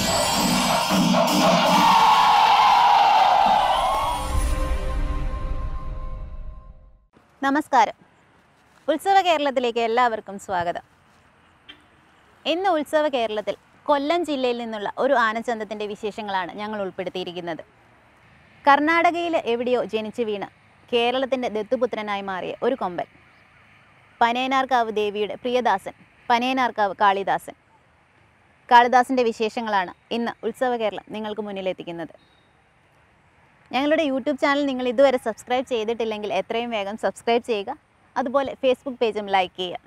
നമസ്കാരം ഉത്സവ കേരളത്തിലേക്ക് എല്ലാവർക്കും സ്വാഗതം ഇന്ന് ഉത്സവ കേരളത്തിൽ കൊല്ലം ജില്ലയിൽ നിന്നുള്ള ഒരു ആനച്ചന്തത്തിൻ്റെ വിശേഷങ്ങളാണ് ഞങ്ങൾ ഉൾപ്പെടുത്തിയിരിക്കുന്നത് കർണാടകയിൽ എവിടെയോ ജനിച്ചു വീണ് കേരളത്തിൻ്റെ ദത്തുപുത്രനായി മാറിയ ഒരു കൊമ്പൻ പനയനാർക്കാവ് ദേവിയുടെ പ്രിയദാസൻ പനയനാർക്കാവ് കാളിദാസൻ കാളിദാസൻ്റെ വിശേഷങ്ങളാണ് ഇന്ന് ഉത്സവ കേരളം നിങ്ങൾക്ക് മുന്നിലെത്തിക്കുന്നത് ഞങ്ങളുടെ യൂട്യൂബ് ചാനൽ നിങ്ങൾ ഇതുവരെ സബ്സ്ക്രൈബ് ചെയ്തിട്ടില്ലെങ്കിൽ എത്രയും വേഗം സബ്സ്ക്രൈബ് ചെയ്യുക അതുപോലെ ഫേസ്ബുക്ക് പേജും ലൈക്ക് ചെയ്യുക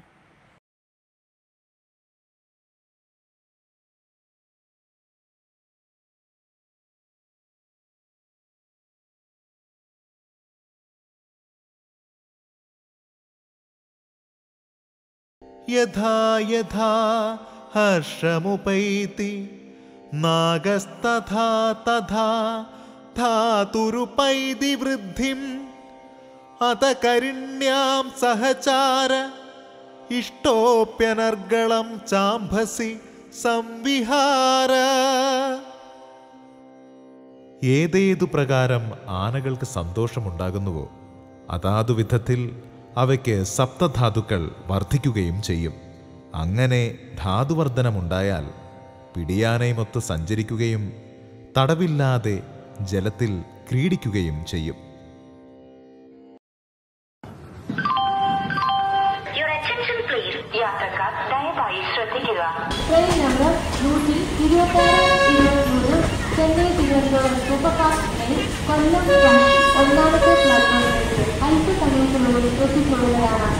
यथा यथा हर्षमुपैति नागस्तथा तथा धातुरुपैति वृद्धिम् अत करिण्यां सहचार इष्टोऽप्यनर्गलं चाम्भसि സംവിഹാര ഏതേതു പ്രകാരം ആനകൾക്ക് സന്തോഷമുണ്ടാകുന്നുവോ അതാതു വിധത്തിൽ അവയ്ക്ക് സപ്തധാതുക്കൾ വർദ്ധിക്കുകയും ചെയ്യും അങ്ങനെ ധാതുവർദ്ധനമുണ്ടായാൽ പിടിയാനയുമൊത്ത് സഞ്ചരിക്കുകയും തടവില്ലാതെ ജലത്തിൽ ക്രീഡിക്കുകയും ചെയ്യും Your attention please. യാത്രക്കാർ ദയവായി ശ്രദ്ധിക്കുക ട്രെയിൻ നമ്പർ നൂറ്റി ഇരുപത്താറ് ഇരുപത്തിമൂന്ന് Chennai Thiruvananthapuram superfast train Kollam junction ഒന്നാമത്തെ പ്ലാറ്റ്ഫോമിലേക്ക് അല്പസമയത്തിനുള്ളിൽ എത്തിക്കൊള്ളുകയാണ്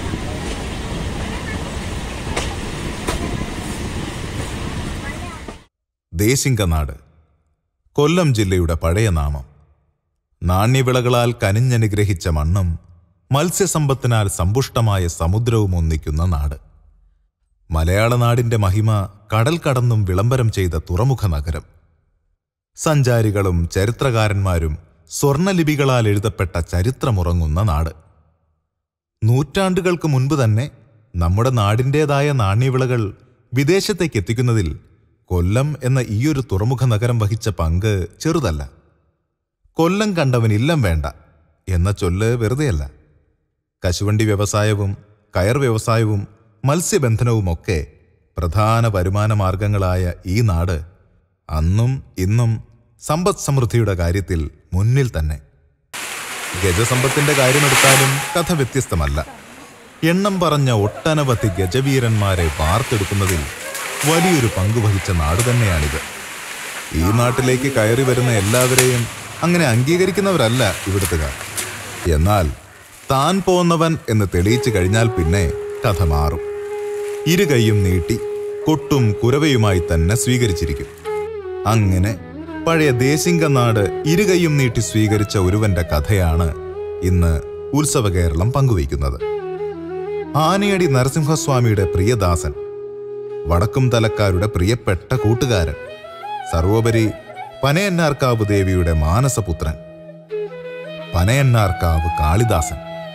ദേശിംഗനാട് കൊല്ലം ജില്ലയുടെ പഴയ നാമം നാണ്യവിളകളാൽ കനിഞ്ഞനുഗ്രഹിച്ച മണ്ണും മത്സ്യസമ്പത്തിനാൽ സമ്പുഷ്ടമായ സമുദ്രവും ഒന്നിക്കുന്ന നാട് മലയാള നാടിന്റെ മഹിമ കടൽ കടന്നും വിളംബരം ചെയ്ത തുറമുഖ നഗരം സഞ്ചാരികളും ചരിത്രകാരന്മാരും സ്വർണലിപികളാൽ എഴുതപ്പെട്ട ചരിത്രമുറങ്ങുന്ന നാട് നൂറ്റാണ്ടുകൾക്ക് മുൻപ് തന്നെ നമ്മുടെ നാടിൻ്റെതായ നാണ്യവിളകൾ വിദേശത്തേക്ക് എത്തിക്കുന്നതിൽ കൊല്ലം എന്ന ഈയൊരു തുറമുഖ നഗരം വഹിച്ച പങ്ക് ചെറുതല്ല കൊല്ലം കണ്ടവൻ ഇല്ലം വേണ്ട എന്ന ചൊല്ല് വെറുതെയല്ല കശുവണ്ടി വ്യവസായവും കയർ വ്യവസായവും മത്സ്യബന്ധനവുമൊക്കെ പ്രധാന വരുമാന മാർഗങ്ങളായ ഈ നാട് അന്നും ഇന്നും സമ്പദ് സമൃദ്ധിയുടെ കാര്യത്തിൽ മുന്നിൽ തന്നെ ഗജസമ്പത്തിന്റെ കാര്യമെടുത്താലും കഥ വ്യത്യസ്തമല്ല എണ്ണം പറഞ്ഞ ഒട്ടനവധി ഗജവീരന്മാരെ വാർത്തെടുക്കുന്നതിൽ വലിയൊരു പങ്ക് വഹിച്ച നാട് തന്നെയാണിത് ഈ നാട്ടിലേക്ക് കയറി വരുന്ന എല്ലാവരെയും അങ്ങനെ അംഗീകരിക്കുന്നവരല്ല ഇവിടുത്തുകാർ എന്നാൽ താൻ പോന്നവൻ എന്ന് തെളിയിച്ചു കഴിഞ്ഞാൽ പിന്നെ കഥ മാറും ഇരു കൈയും നീട്ടി കൊട്ടും കുരവയുമായി തന്നെ സ്വീകരിച്ചിരിക്കും അങ്ങനെ പഴയ ദേശിംഗനാട് ഇരുകൈയും നീട്ടി സ്വീകരിച്ച ഒരുവന്റെ കഥയാണ് ഇന്ന് ഉത്സവ കേരളം പങ്കുവയ്ക്കുന്നത് ആനയടി നരസിംഹസ്വാമിയുടെ പ്രിയദാസൻ വടക്കും തലക്കാരുടെ പ്രിയപ്പെട്ട കൂട്ടുകാരൻ സർവോപരി പനയന്നാർക്കാവ് ദേവിയുടെ മാനസപുത്രൻ പനയന്നാർക്കാവ് കാളിദാസൻ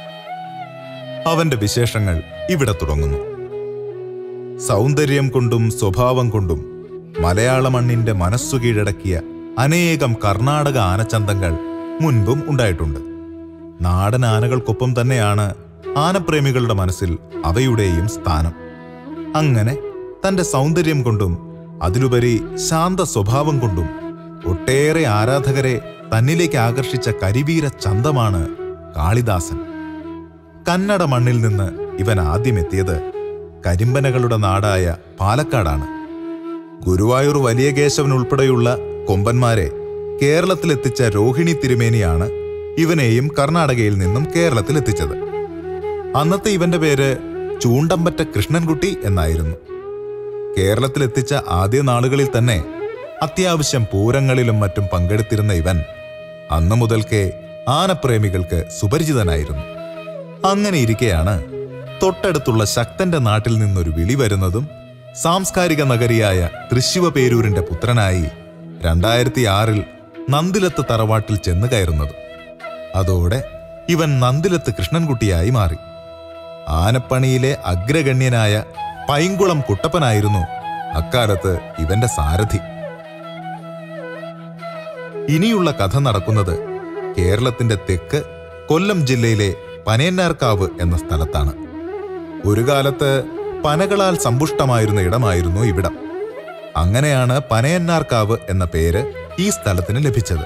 അവന്റെ വിശേഷങ്ങൾ ഇവിടെ തുടങ്ങുന്നു സൗന്ദര്യം കൊണ്ടും സ്വഭാവം കൊണ്ടും മലയാള മണ്ണിന്റെ മനസ്സു കീഴടക്കിയ അനേകം കർണാടക ആനച്ചന്തങ്ങൾ മുൻപും ഉണ്ടായിട്ടുണ്ട് നാടൻ ആനകൾക്കൊപ്പം തന്നെയാണ് ആനപ്രേമികളുടെ മനസ്സിൽ അവയുടെയും സ്ഥാനം അങ്ങനെ തന്റെ സൗന്ദര്യം കൊണ്ടും അതിലുപരി ശാന്ത സ്വഭാവം കൊണ്ടും ഒട്ടേറെ ആരാധകരെ തന്നിലേക്ക് ആകർഷിച്ച കരിവീര ചന്തമാണ് കാളിദാസൻ കന്നഡ മണ്ണിൽ നിന്ന് ഇവൻ ആദ്യമെത്തിയത് കരിമ്പനകളുടെ നാടായ പാലക്കാടാണ് ഗുരുവായൂർ വലിയ കേശവൻ ഉൾപ്പെടെയുള്ള കൊമ്പന്മാരെ കേരളത്തിലെത്തിച്ച രോഹിണി തിരുമേനിയാണ് ഇവനെയും കർണാടകയിൽ നിന്നും കേരളത്തിലെത്തിച്ചത് അന്നത്തെ ഇവന്റെ പേര് ചൂണ്ടമ്പറ്റ കൃഷ്ണൻകുട്ടി എന്നായിരുന്നു കേരളത്തിലെത്തിച്ച ആദ്യ നാളുകളിൽ തന്നെ അത്യാവശ്യം പൂരങ്ങളിലും മറ്റും പങ്കെടുത്തിരുന്ന ഇവൻ അന്നു മുതൽക്കേ ആനപ്രേമികൾക്ക് സുപരിചിതനായിരുന്നു അങ്ങനെ ഇരിക്കെയാണ് തൊട്ടടുത്തുള്ള ശക്തന്റെ നാട്ടിൽ നിന്നൊരു വിളി വരുന്നതും സാംസ്കാരിക നഗരിയായ തൃശ്ശിവപേരൂരിന്റെ പുത്രനായി രണ്ടായിരത്തി ആറിൽ നന്ദിലത്ത് തറവാട്ടിൽ ചെന്ന് കയറുന്നതും അതോടെ ഇവൻ നന്ദിലത്ത് കൃഷ്ണൻകുട്ടിയായി മാറി ആനപ്പണിയിലെ അഗ്രഗണ്യനായ പൈങ്കുളം കുട്ടപ്പനായിരുന്നു അക്കാലത്ത് ഇവന്റെ സാരഥി ഇനിയുള്ള കഥ നടക്കുന്നത് കേരളത്തിന്റെ തെക്ക് കൊല്ലം ജില്ലയിലെ പനയന്നാർക്കാവ് എന്ന സ്ഥലത്താണ് ഒരു കാലത്ത് പനകളാൽ സമ്പുഷ്ടമായിരുന്ന ഇടമായിരുന്നു ഇവിടം അങ്ങനെയാണ് പനയന്നാർക്കാവ് എന്ന പേര് ഈ സ്ഥലത്തിന് ലഭിച്ചത്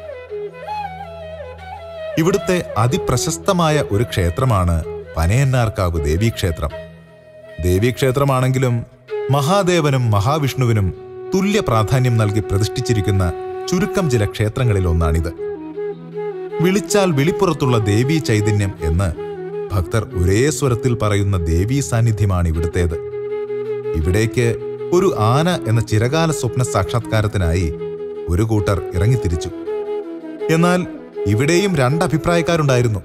ഇവിടുത്തെ അതിപ്രശസ്തമായ ഒരു ക്ഷേത്രമാണ് പനയന്നാർക്കാവ് ദേവീക്ഷേത്രം ദേവീക്ഷേത്രമാണെങ്കിലും മഹാദേവനും മഹാവിഷ്ണുവിനും തുല്യ പ്രാധാന്യം നൽകി പ്രതിഷ്ഠിച്ചിരിക്കുന്ന ചുരുക്കം ചില ക്ഷേത്രങ്ങളിൽ ഒന്നാണിത് വിളിച്ചാൽ വിളിപ്പുറത്തുള്ള ദേവീ ചൈതന്യം എന്ന് ഭക്തർ ഒരേ സ്വരത്തിൽ പറയുന്ന ദേവീ സാന്നിധ്യമാണ് ഇവിടുത്തേത് ഇവിടേക്ക് ഒരു ആന എന്ന ചിരകാല സ്വപ്ന സാക്ഷാത്കാരത്തിനായി ഒരു കൂട്ടർ ഇറങ്ങിത്തിരിച്ചു എന്നാൽ ഇവിടെയും രണ്ടഭിപ്രായക്കാരുണ്ടായിരുന്നു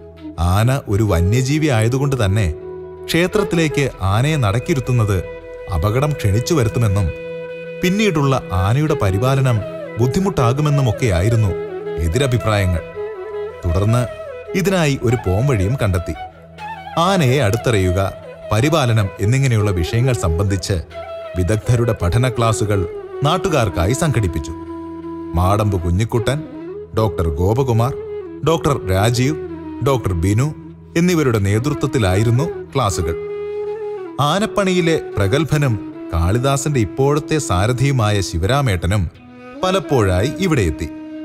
ആന ഒരു വന്യജീവി ആയതുകൊണ്ട് തന്നെ ക്ഷേത്രത്തിലേക്ക് ആനയെ നടക്കിരുത്തുന്നത് അപകടം ക്ഷണിച്ചു വരുത്തുമെന്നും പിന്നീടുള്ള ആനയുടെ പരിപാലനം ബുദ്ധിമുട്ടാകുമെന്നുമൊക്കെയായിരുന്നു എതിരഭിപ്രായങ്ങൾ തുടർന്ന് ഇതിനായി ഒരു പോംവഴിയും കണ്ടെത്തി ആനയെ അടുത്തറിയുക പരിപാലനം എന്നിങ്ങനെയുള്ള വിഷയങ്ങൾ സംബന്ധിച്ച് വിദഗ്ധരുടെ പഠന ക്ലാസുകൾ നാട്ടുകാർക്കായി സംഘടിപ്പിച്ചു Madampu Kunhikuttan doctor Gopakumar doctor Rajeev doctor Binu എന്നിവരുടെ നേതൃത്വത്തിലായിരുന്നു ക്ലാസുകൾ ആനപ്പണിയിലെ പ്രഗത്ഭനും കാളിദാസന്റെ ഇപ്പോഴത്തെ സാരഥിയുമായ ശിവരാമേട്ടനും പലപ്പോഴായി ഇവിടെ എത്തി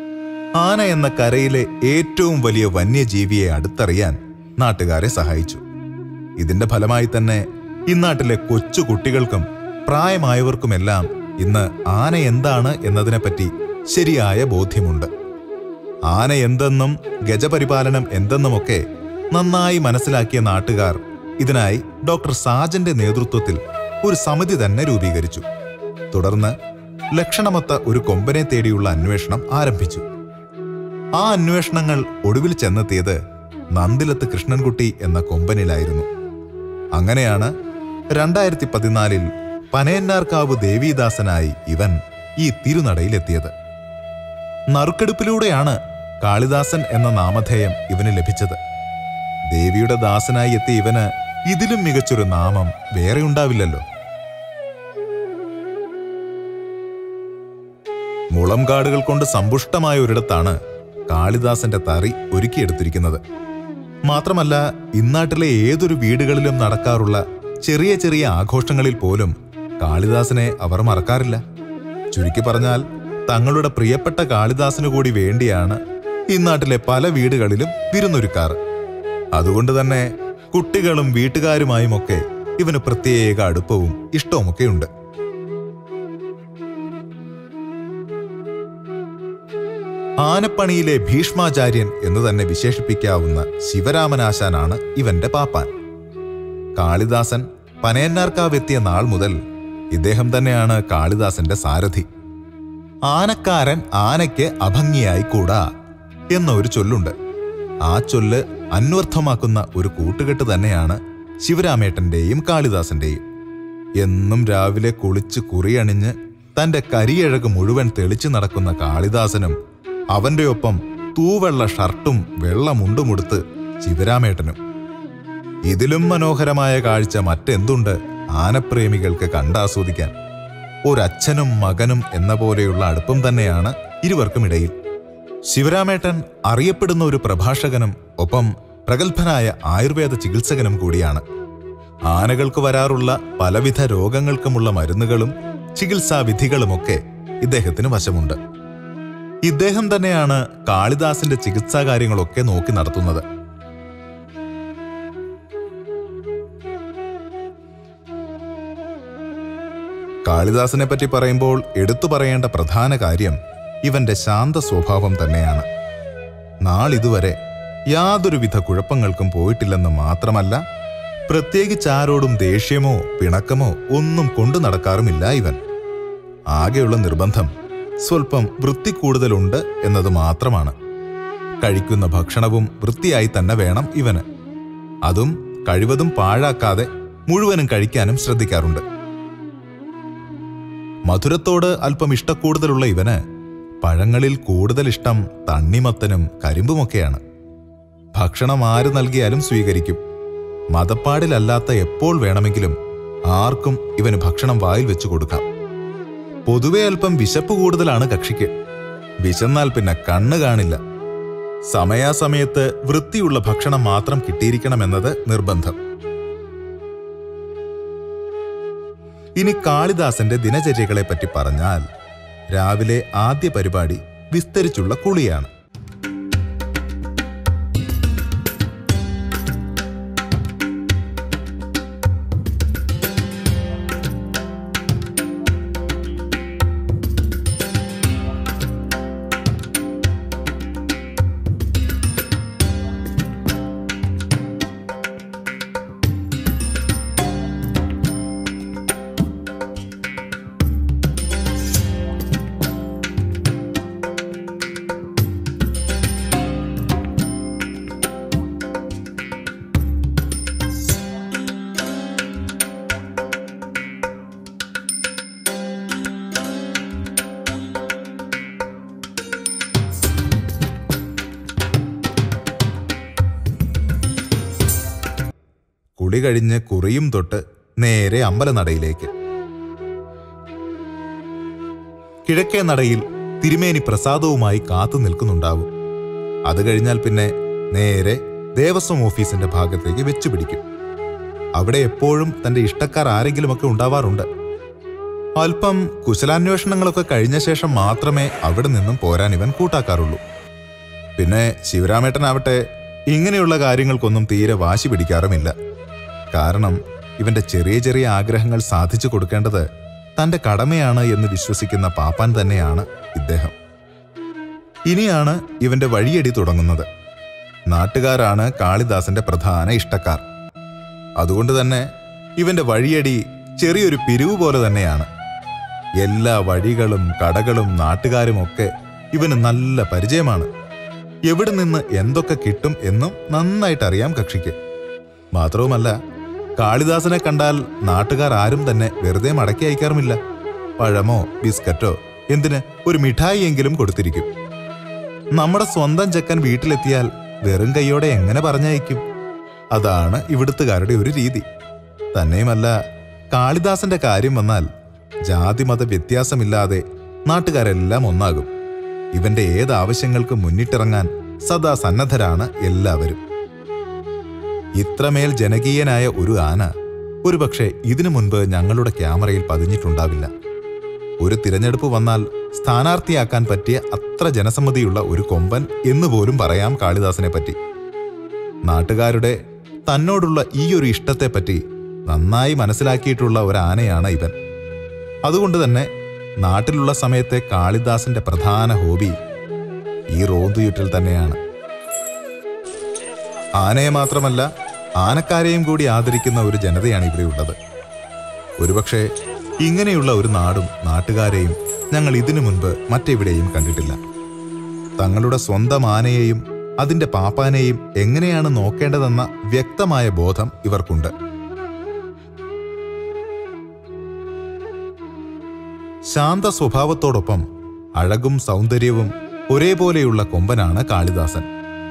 ആന എന്ന കരയിലെ ഏറ്റവും വലിയ വന്യജീവിയെ അടുത്തറിയാൻ നാട്ടുകാരെ സഹായിച്ചു ഇതിന്റെ ഫലമായി തന്നെ ഇന്നാട്ടിലെ കൊച്ചു കുട്ടികൾക്കും പ്രായമായവർക്കുമെല്ലാം ഇന്ന് ആന എന്താണ് എന്നതിനെപ്പറ്റി ശരിയായ ബോധ്യമുണ്ട് ആന എന്തെന്നും ഗജപരിപാലനം എന്തെന്നുമൊക്കെ നന്നായി മനസ്സിലാക്കിയ നാട്ടുകാർ ഇതിനായി ഡോക്ടർ സാജന്റെ നേതൃത്വത്തിൽ ഒരു സമിതി തന്നെ രൂപീകരിച്ചു തുടർന്ന് ലക്ഷണമൊത്ത ഒരു കൊമ്പനെ തേടിയുള്ള അന്വേഷണം ആരംഭിച്ചു ആ അന്വേഷണങ്ങൾ ഒടുവിൽ ചെന്നെത്തിയത് നന്ദിലത്ത് കൃഷ്ണൻകുട്ടി എന്ന കൊമ്പനിലായിരുന്നു അങ്ങനെയാണ് രണ്ടായിരത്തി പതിനാലിൽ പനയന്നാർക്കാവ് ദേവീദാസനായി ഇവൻ ഈ തിരുനടയിലെത്തിയത് നറുക്കെടുപ്പിലൂടെയാണ് കാളിദാസൻ എന്ന നാമധേയം ഇവന് ലഭിച്ചത് ദേവിയുടെ ദാസനായി എത്തിയ ഇവന് ഇതിലും മികച്ചൊരു നാമം വേറെ ഉണ്ടാവില്ലല്ലോ മുളംകാടുകൾ കൊണ്ട് സമ്പുഷ്ടമായ ഒരിടത്താണ് കാളിദാസന്റെ തറി ഒരുക്കിയെടുത്തിരിക്കുന്നത് മാത്രമല്ല ഇന്നാട്ടിലെ ഏതൊരു വീടുകളിലും നടക്കാറുള്ള ചെറിയ ചെറിയ ആഘോഷങ്ങളിൽ പോലും കാളിദാസനെ അവർ മറക്കാറില്ല ചുരുക്കി പറഞ്ഞാൽ തങ്ങളുടെ പ്രിയപ്പെട്ട കാളിദാസനു കൂടി വേണ്ടിയാണ് ഇന്നാട്ടിലെ പല വീടുകളിലും വിരുന്നൊരുക്കാറ് അതുകൊണ്ട് തന്നെ കുട്ടികളും വീട്ടുകാരുമായുമൊക്കെ ഇവന് പ്രത്യേക അടുപ്പവും ഇഷ്ടവുമൊക്കെയുണ്ട് ആനപ്പണിയിലെ ഭീഷ്മാചാര്യൻ എന്ന് തന്നെ വിശേഷിപ്പിക്കാവുന്ന ശിവരാമനാശാനാണ് ഇവന്റെ പാപ്പാൻ കാളിദാസൻ പനയന്നാർക്കാവെത്തിയ നാൾ മുതൽ ഇദ്ദേഹം തന്നെയാണ് കാളിദാസന്റെ സാരഥി ആനക്കാരൻ ആനയ്ക്ക് അഭംഗിയായി കൂടാ എന്ന ഒരു ചൊല്ലുണ്ട് ആ ചൊല്ല് അന്വർത്ഥമാക്കുന്ന ഒരു കൂട്ടുകെട്ട് തന്നെയാണ് ശിവരാമേട്ടന്റെയും കാളിദാസന്റെയും എന്നും രാവിലെ കുളിച്ച് കുറിയണിഞ്ഞ് തന്റെ കരിയഴക് മുഴുവൻ തെളിച്ചു നടക്കുന്ന കാളിദാസനും അവന്റെ ഒപ്പം തൂവെള്ള ഷർട്ടും വെള്ള മുണ്ടുമുടുത്ത് ശിവരാമേട്ടനും ഇതിലും മനോഹരമായ കാഴ്ച മറ്റെന്തുണ്ട് ആനപ്രേമികൾക്ക് കണ്ടാസ്വദിക്കാൻ ഒരച്ഛനും മകനും എന്ന പോലെയുള്ള അടുപ്പം തന്നെയാണ് ഇരുവർക്കുമിടയിൽ ശിവരാമേട്ടൻ അറിയപ്പെടുന്ന ഒരു പ്രഭാഷകനും ഒപ്പം പ്രഗത്ഭനായ ആയുർവേദ ചികിത്സകനും കൂടിയാണ് ആനകൾക്ക് വരാറുള്ള പലവിധ രോഗങ്ങൾക്കുമുള്ള മരുന്നുകളും ചികിത്സാവിധികളുമൊക്കെ ഇദ്ദേഹത്തിന് വശമുണ്ട് ഇദ്ദേഹം തന്നെയാണ് കാളിദാസിന്റെ ചികിത്സാ കാര്യങ്ങളൊക്കെ നോക്കി നടത്തുന്നത് കാളിദാസിനെ പറ്റി പറയുമ്പോൾ എടുത്തു പറയേണ്ട പ്രധാന കാര്യം ഇവന്റെ ശാന്ത സ്വഭാവം തന്നെയാണ് നാളിതുവരെ യാതൊരുവിധ കുഴപ്പങ്ങൾക്കും പോയിട്ടില്ലെന്ന് മാത്രമല്ല പ്രത്യേകിച്ച് ആരോടും ദേഷ്യമോ പിണക്കമോ ഒന്നും കൊണ്ടു നടക്കാറുമില്ല ഇവൻ ആകെയുള്ള നിർബന്ധം സ്വൽപ്പം വൃത്തി കൂടുതലുണ്ട് എന്നത് മാത്രമാണ് കഴിക്കുന്ന ഭക്ഷണവും വൃത്തിയായി തന്നെ വേണം ഇവന് അതും കഴിവതും പാഴാക്കാതെ മുഴുവനും കഴിക്കാനും ശ്രദ്ധിക്കാറുണ്ട് മധുരത്തോട് അല്പം ഇഷ്ടക്കൂടുതലുള്ള ഇവന് പഴങ്ങളിൽ കൂടുതൽ ഇഷ്ടം തണ്ണിമത്തനും കരിമ്പുമൊക്കെയാണ് ഭക്ഷണം ആര് നൽകിയാലും സ്വീകരിക്കും മതപ്പാടിലല്ലാത്ത എപ്പോൾ വേണമെങ്കിലും ആർക്കും ഇവന് ഭക്ഷണം വായിൽ വെച്ചു കൊടുക്കാം പൊതുവെ അല്പം വിശപ്പ് കൂടുതലാണ് കക്ഷിക്ക് വിശന്നാൽ പിന്നെ കണ്ണ് കാണില്ല സമയാസമയത്ത് വൃത്തിയുള്ള ഭക്ഷണം മാത്രം കിട്ടിയിരിക്കണമെന്നത് നിർബന്ധം ഇനി കാളിദാസന്റെ ദിനചര്യകളെ പറ്റി പറഞ്ഞാൽ രാവിലെ ആദ്യ പരിപാടി വിസ്തരിച്ചുള്ള കുളിയാണ് കുളി കഴിഞ്ഞ് കുറിയും തൊട്ട് നേരെ അമ്പലനടയിലേക്ക് കിഴക്കേ നടയിൽ തിരുമേനി പ്രസാദവുമായി കാത്തു നിൽക്കുന്നുണ്ടാവും അത് കഴിഞ്ഞാൽ പിന്നെ നേരെ ദേവസ്വം ഓഫീസിന്റെ ഭാഗത്തേക്ക് വെച്ചുപിടിക്കും അവിടെ എപ്പോഴും തന്റെ ഇഷ്ടക്കാർ ആരെങ്കിലുമൊക്കെ ഉണ്ടാവാറുണ്ട് അല്പം കുശലാന്വേഷണങ്ങളൊക്കെ കഴിഞ്ഞ ശേഷം മാത്രമേ അവിടെ നിന്നും പോരാൻ ഇവൻ കൂട്ടാക്കാറുള്ളൂ പിന്നെ ശിവരാമേട്ടനാവട്ടെ ഇങ്ങനെയുള്ള കാര്യങ്ങൾക്കൊന്നും തീരെ വാശി പിടിക്കാറുമില്ല കാരണം ഇവന്റെ ചെറിയ ചെറിയ ആഗ്രഹങ്ങൾ സാധിച്ചു കൊടുക്കേണ്ടത് തന്റെ കടമയാണ് എന്ന് വിശ്വസിക്കുന്ന പാപ്പാൻ തന്നെയാണ് ഇദ്ദേഹം ഇനിയാണ് ഇവന്റെ വഴിയടി തുടങ്ങുന്നത് നാട്ടുകാരാണ് കാളിദാസന്റെ പ്രധാന ഇഷ്ടക്കാർ അതുകൊണ്ട് തന്നെ ഇവന്റെ വഴിയടി ചെറിയൊരു പിരിവ് പോലെ തന്നെയാണ് എല്ലാ വഴികളും കടകളും നാട്ടുകാരുമൊക്കെ ഇവന് നല്ല പരിചയമാണ് എവിടെ നിന്ന് എന്തൊക്കെ കിട്ടും എന്നും നന്നായിട്ട് അറിയാം കക്ഷിക്ക് മാത്രവുമല്ല കാളിദാസനെ കണ്ടാൽ നാട്ടുകാർ ആരും തന്നെ വെറുതെ മടക്കി അയക്കാറുമില്ല പഴമോ ബിസ്ക്കറ്റോ എന്തിന് ഒരു മിഠായി എങ്കിലും കൊടുത്തിരിക്കും നമ്മുടെ സ്വന്തം ചെക്കൻ വീട്ടിലെത്തിയാൽ വെറും കൈയോടെ എങ്ങനെ പറഞ്ഞയക്കും അതാണ് ഇവിടുത്തുകാരുടെ ഒരു രീതി തന്നെയുമല്ല കാളിദാസന്റെ കാര്യം വന്നാൽ ജാതിമത വ്യത്യാസമില്ലാതെ നാട്ടുകാരെല്ലാം ഒന്നാകും ഇവന്റെ ഏത് ആവശ്യങ്ങൾക്കും മുന്നിട്ടിറങ്ങാൻ സദാ സന്നദ്ധരാണ് എല്ലാവരും ഇത്രമേൽ ജനകീയനായ ഒരു ആന ഒരുപക്ഷെ ഇതിനു മുൻപ് ഞങ്ങളുടെ ക്യാമറയിൽ പതിഞ്ഞിട്ടുണ്ടാവില്ല ഒരു തിരഞ്ഞെടുപ്പ് വന്നാൽ സ്ഥാനാർത്ഥിയാക്കാൻ പറ്റിയ അത്ര ജനസമ്മതിയുള്ള ഒരു കൊമ്പൻ എന്നുപോലും പറയാം കാളിദാസനെ പറ്റി നാട്ടുകാരുടെ തന്നോടുള്ള ഈ ഒരു ഇഷ്ടത്തെപ്പറ്റി നന്നായി മനസ്സിലാക്കിയിട്ടുള്ള ഒരു ആനയാണ് ഇവൻ അതുകൊണ്ട് തന്നെ നാട്ടിലുള്ള സമയത്തെ കാളിദാസന്റെ പ്രധാന ഹോബി ഈ റോന്തുയുറ്റൽ തന്നെയാണ് ആനയെ മാത്രമല്ല ആനക്കാരെയും കൂടി ആദരിക്കുന്ന ഒരു ജനതയാണ് ഇവിടെയുള്ളത് ഒരുപക്ഷെ ഇങ്ങനെയുള്ള ഒരു നാടും നാട്ടുകാരെയും ഞങ്ങൾ ഇതിനു മുൻപ് മറ്റെവിടെയും കണ്ടിട്ടില്ല തങ്ങളുടെ സ്വന്തം ആനയെയും അതിന്റെ പാപ്പാനെയും എങ്ങനെയാണ് നോക്കേണ്ടതെന്ന വ്യക്തമായ ബോധം ഇവർക്കുണ്ട് ശാന്ത സ്വഭാവത്തോടൊപ്പം അഴകും സൗന്ദര്യവും ഒരേപോലെയുള്ള കൊമ്പനാണ് കാളിദാസൻ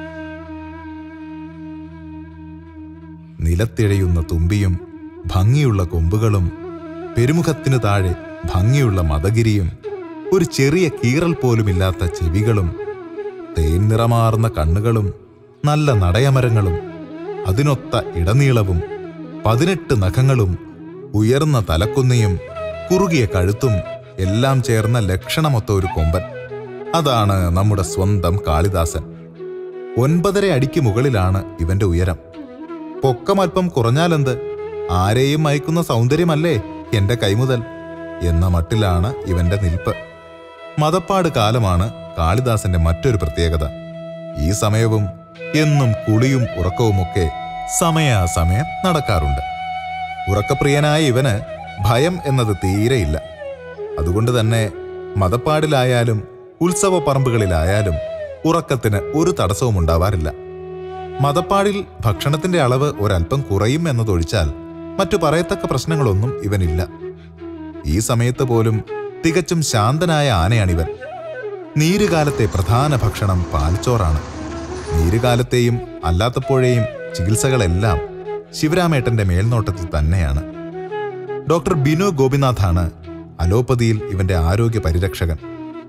നിലത്തിഴയുന്ന തുമ്പിയും ഭംഗിയുള്ള കൊമ്പുകളും പെരുമുഖത്തിനു താഴെ ഭംഗിയുള്ള മതഗിരിയും ഒരു ചെറിയ കീറൽ പോലുമില്ലാത്ത ചെവികളും തേൻ നിറമാർന്ന കണ്ണുകളും നല്ല നടയമരങ്ങളും അതിനൊത്ത ഇടനീളവും പതിനെട്ട് നഖങ്ങളും ഉയർന്ന തലക്കുന്നിയും കുറുകിയ കഴുത്തും എല്ലാം ചേർന്ന ലക്ഷണമൊത്ത ഒരു കൊമ്പൻ അതാണ് നമ്മുടെ സ്വന്തം കാളിദാസൻ ഒൻപതര അടിക്ക് മുകളിലാണ് ഇവന്റെ ഉയരം പൊക്കമൽപ്പം കുറഞ്ഞാലെന്ത് ആരെയും മയക്കുന്ന സൗന്ദര്യമല്ലേ എന്റെ കൈമുതൽ എന്ന മട്ടിലാണ് ഇവന്റെ നിൽപ്പ് മതപ്പാട് കാലമാണ് കാളിദാസന്റെ മറ്റൊരു പ്രത്യേകത ഈ സമയവും എന്നും കുളിയും ഉറക്കവുമൊക്കെ സമയാസമയം നടക്കാറുണ്ട് ഉറക്കപ്രിയനായ ഇവന് ഭയം എന്നത് തീരെയില്ല അതുകൊണ്ട് തന്നെ മതപ്പാടിലായാലും ഉത്സവ പറമ്പുകളിലായാലും ഉറക്കത്തിന് ഒരു തടസ്സവും ഉണ്ടാവാറില്ല മതപ്പാടിൽ ഭക്ഷണത്തിന്റെ അളവ് ഒരല്പം കുറയും എന്നതൊഴിച്ചാൽ മറ്റു പറയത്തക്ക പ്രശ്നങ്ങളൊന്നും ഇവനില്ല ഈ സമയത്ത് പോലും തികച്ചും ശാന്തനായ ആനയാണിവൻ നീരുകാലത്തെ പ്രധാന ഭക്ഷണം പാൽച്ചോറാണ് നീരുകാലത്തെയും അല്ലാത്തപ്പോഴേയും ചികിത്സകളെല്ലാം ശിവരാമേട്ടന്റെ മേൽനോട്ടത്തിൽ തന്നെയാണ് ഡോക്ടർ ബിനു ഗോപിനാഥാണ് അലോപ്പതിയിൽ ഇവന്റെ ആരോഗ്യ പരിരക്ഷകൻ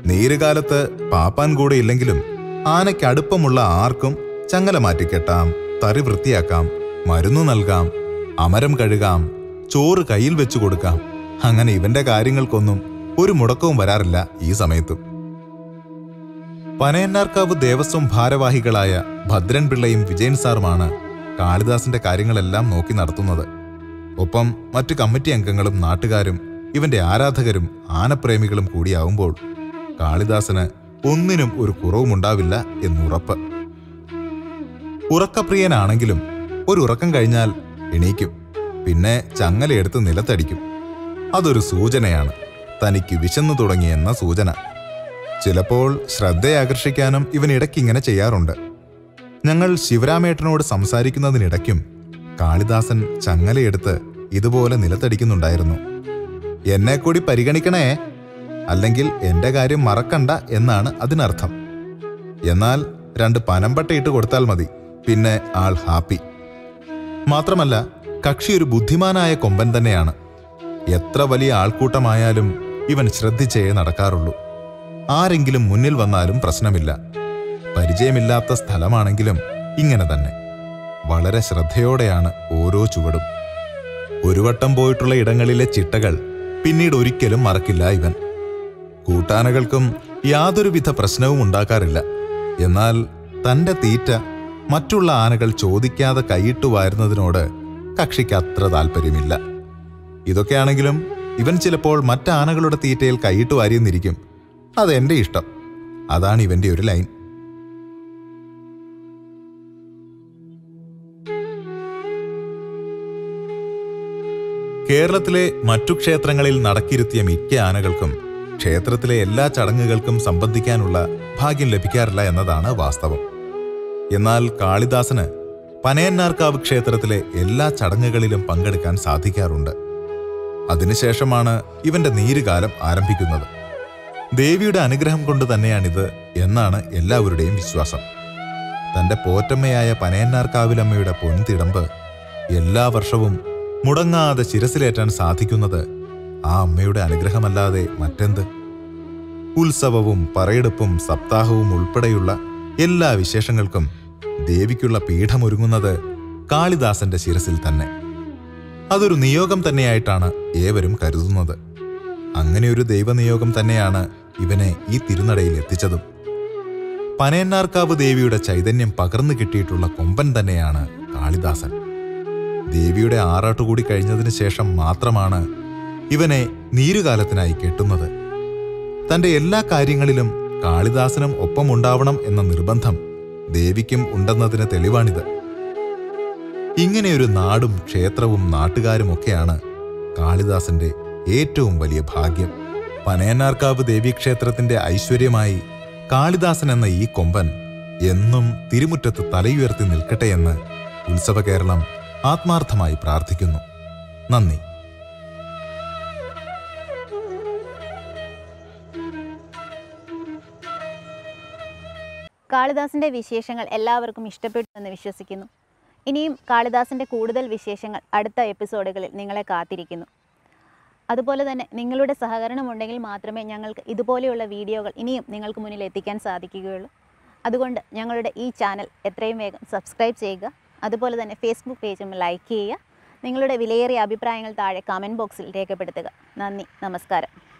നീരുകാലത്ത് പാപ്പാൻ കൂടെ ഇല്ലെങ്കിലും ആനയ്ക്ക് അടുപ്പമുള്ള ആർക്കും ചങ്ങല മാറ്റിക്കെട്ടാം തറി വൃത്തിയാക്കാം മരുന്നു നൽകാം അമരം കഴുകാം ചോറ് കയ്യിൽ വെച്ചു കൊടുക്കാം അങ്ങനെ ഇവന്റെ കാര്യങ്ങൾക്കൊന്നും ഒരു മുടക്കവും വരാറില്ല ഈ സമയത്തും പനയന്നാർക്കാവ് ദേവസ്വം ഭാരവാഹികളായ ഭദ്രൻ പിള്ളയും വിജയൻ സാറുമാണ് കാളിദാസിന്റെ കാര്യങ്ങളെല്ലാം നോക്കി നടത്തുന്നത് ഒപ്പം മറ്റു കമ്മിറ്റി അംഗങ്ങളും നാട്ടുകാരും ഇവന്റെ ആരാധകരും ആനപ്രേമികളും കൂടിയാവുമ്പോൾ കാളിദാസന് ഒന്നിനും ഒരു കുറവുമുണ്ടാവില്ല എന്നുറപ്പ് ഉറക്കപ്രിയനാണെങ്കിലും ഒരു ഉറക്കം കഴിഞ്ഞാൽ എണീക്കും പിന്നെ ചങ്ങലയെടുത്ത് നിലത്തടിക്കും അതൊരു സൂചനയാണ് തനിക്ക് വിശന്നു തുടങ്ങിയെന്ന സൂചന ചിലപ്പോൾ ശ്രദ്ധയാകർഷിക്കാനും ഇവൻ ഇടയ്ക്കിങ്ങനെ ചെയ്യാറുണ്ട് ഞങ്ങൾ ശിവരാമേട്ടനോട് സംസാരിക്കുന്നതിനിടയ്ക്കും കാളിദാസൻ ചങ്ങലയെടുത്ത് ഇതുപോലെ നിലത്തടിക്കുന്നുണ്ടായിരുന്നു എന്നെ കൂടി പരിഗണിക്കണേ അല്ലെങ്കിൽ എന്റെ കാര്യം മറക്കണ്ട എന്നാണ് അതിനർത്ഥം എന്നാൽ രണ്ട് പനമ്പട്ട ഇട്ട് കൊടുത്താൽ മതി പിന്നെ ആൾ ഹാപ്പി മാത്രമല്ല കക്ഷി ഒരു ബുദ്ധിമാനായ കൊമ്പൻ തന്നെയാണ് എത്ര വലിയ ആൾക്കൂട്ടമായാലും ഇവൻ ശ്രദ്ധിച്ചേ നടക്കാറുള്ളൂ ആരെങ്കിലും മുന്നിൽ വന്നാലും പ്രശ്നമില്ല പരിചയമില്ലാത്ത സ്ഥലമാണെങ്കിലും ഇങ്ങനെ തന്നെ വളരെ ശ്രദ്ധയോടെയാണ് ഓരോ ചുവടും ഒരു വട്ടം പോയിട്ടുള്ള ഇടങ്ങളിലെ ചിട്ടകൾ പിന്നീട് ഒരിക്കലും മറക്കില്ല ഇവൻ കൂട്ടാനകൾക്കും യാതൊരുവിധ പ്രശ്നവും ഉണ്ടാക്കാറില്ല എന്നാൽ തന്റെ തീറ്റ മറ്റുള്ള ആനകൾ ചോദിക്കാതെ കൈയിട്ടു വാരുന്നതിനോട് കക്ഷിക്ക് അത്ര താല്പര്യമില്ല ഇതൊക്കെയാണെങ്കിലും ഇവൻ ചിലപ്പോൾ മറ്റാനകളുടെ തീറ്റയിൽ കൈയിട്ട് വാരിയെന്നിരിക്കും അതെന്റെ ഇഷ്ടം അതാണ് ഇവന്റെ ഒരു ലൈൻ കേരളത്തിലെ മറ്റു ക്ഷേത്രങ്ങളിൽ നടക്കിരുത്തിയ മിക്ക ആനകൾക്കും ക്ഷേത്രത്തിലെ എല്ലാ ചടങ്ങുകൾക്കും സംബന്ധിക്കാനുള്ള ഭാഗ്യം ലഭിക്കാറില്ല എന്നതാണ് വാസ്തവം എന്നാൽ കാളിദാസന് പനയന്നാർക്കാവ് ക്ഷേത്രത്തിലെ എല്ലാ ചടങ്ങുകളിലും പങ്കെടുക്കാൻ സാധിക്കാറുണ്ട് അതിനുശേഷമാണ് ഇവന്റെ നീരുകാലം ആരംഭിക്കുന്നത് ദേവിയുടെ അനുഗ്രഹം കൊണ്ട് തന്നെയാണിത് എന്നാണ് എല്ലാവരുടെയും വിശ്വാസം തന്റെ പോറ്റമ്മയായ പനയന്നാർക്കാവിലമ്മയുടെ പൊൻതിടമ്പ് എല്ലാ വർഷവും മുടങ്ങാതെ ശിരസിലേറ്റാൻ സാധിക്കുന്നത് ആ അമ്മയുടെ അനുഗ്രഹമല്ലാതെ മറ്റെന്ത് ഉത്സവവും പറയെടുപ്പും സപ്താഹവും ഉൾപ്പെടെയുള്ള എല്ലാ വിശേഷങ്ങൾക്കും ദേവിക്കുള്ള പീഠമൊരുങ്ങുന്നത് കാളിദാസന്റെ ശിരസിൽ തന്നെ അതൊരു നിയോഗം തന്നെയായിട്ടാണ് ഏവരും കരുതുന്നത് അങ്ങനെയൊരു ദൈവനിയോഗം തന്നെയാണ് ഇവനെ ഈ തിരുനടയിൽ എത്തിച്ചതും പനയന്നാർക്കാവ് ദേവിയുടെ ചൈതന്യം പകർന്നു കിട്ടിയിട്ടുള്ള കൊമ്പൻ തന്നെയാണ് കാളിദാസൻ ദേവിയുടെ ആറാട്ടുകൂടി കഴിഞ്ഞതിന് ശേഷം മാത്രമാണ് ഇവനെ നീരുകാലത്തിനായി കെട്ടുന്നത് തന്റെ എല്ലാ കാര്യങ്ങളിലും കാളിദാസനും ഒപ്പമുണ്ടാവണം എന്ന നിർബന്ധം ദേവിക്കും ഉണ്ടെന്നതിന് തെളിവാണിത് ഇങ്ങനെയൊരു നാടും ക്ഷേത്രവും നാട്ടുകാരുമൊക്കെയാണ് കാളിദാസന്റെ ഏറ്റവും വലിയ ഭാഗ്യം പനയന്നാർക്കാവ് ദേവീക്ഷേത്രത്തിന്റെ ഐശ്വര്യമായി കാളിദാസൻ എന്ന ഈ കൊമ്പൻ എന്നും തിരുമുറ്റത്ത് തലയുയർത്തി നിൽക്കട്ടെയെന്ന് ഉത്സവ കേരളം ആത്മാർത്ഥമായി പ്രാർത്ഥിക്കുന്നു നന്ദി കാളിദാസിൻ്റെ വിശേഷങ്ങൾ എല്ലാവർക്കും ഇഷ്ടപ്പെട്ടു എന്ന് വിശ്വസിക്കുന്നു ഇനിയും കാളിദാസിൻ്റെ കൂടുതൽ വിശേഷങ്ങൾ അടുത്ത എപ്പിസോഡുകളിൽ നിങ്ങളെ കാത്തിരിക്കുന്നു അതുപോലെ തന്നെ നിങ്ങളുടെ സഹകരണമുണ്ടെങ്കിൽ മാത്രമേ ഞങ്ങൾക്ക് ഇതുപോലെയുള്ള വീഡിയോകൾ ഇനിയും നിങ്ങൾക്ക് മുന്നിൽ എത്തിക്കാൻ സാധിക്കുകയുള്ളൂ അതുകൊണ്ട് ഞങ്ങളുടെ ഈ ചാനൽ എത്രയും വേഗം സബ്സ്ക്രൈബ് ചെയ്യുക അതുപോലെ തന്നെ ഫേസ്ബുക്ക് പേജും ലൈക്ക് ചെയ്യുക നിങ്ങളുടെ വിലയേറിയ അഭിപ്രായങ്ങൾ താഴെ കമൻറ്റ് ബോക്സിൽ രേഖപ്പെടുത്തുക നന്ദി നമസ്കാരം